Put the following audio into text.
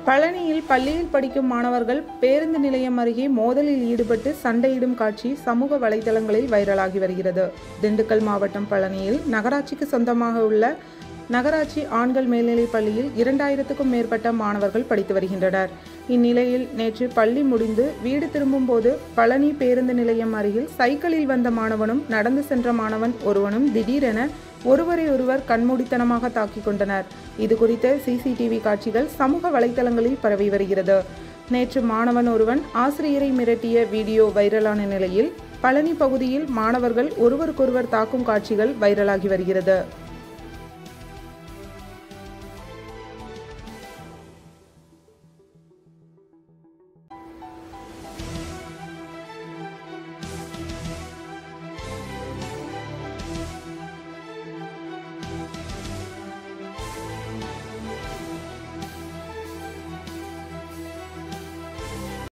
பழனியில் பள்ளியில் படிக்கும் மாணவர்கள் பேருந்து நிலையம் அருகே மோதலில் ஈடுபட்டு சண்டையிடும் காட்சி சமூக வலைதளங்களில் வைரலாகி வருகிறது திண்டுக்கல் மாவட்டம் பழனியில் நகராட்சிக்கு சொந்தமாக உள்ள நகராட்சி ஆண்கள் மேல்நிலைப் பள்ளியில் இரண்டாயிரத்துக்கும் மேற்பட்ட மாணவர்கள் படித்து வருகின்றனர் இந்நிலையில் நேற்று பள்ளி முடிந்து வீடு திரும்பும்போது பழனி பேருந்து நிலையம் அருகில் சைக்கிளில் வந்த மாணவனும் நடந்து சென்ற மாணவன் ஒருவனும் திடீரென ஒருவரை ஒருவர் கண்மூடித்தனமாக தாக்கிக் கொண்டனர் இது குறித்த சிசிடிவி காட்சிகள் சமூக வலைதளங்களில் பரவி வருகிறது நேற்று மாணவன் ஒருவன் ஆசிரியரை மிரட்டிய வீடியோ வைரலான நிலையில் பழனி பகுதியில் மாணவர்கள் ஒருவருக்கொருவர் தாக்கும் காட்சிகள் வைரலாகி வருகிறது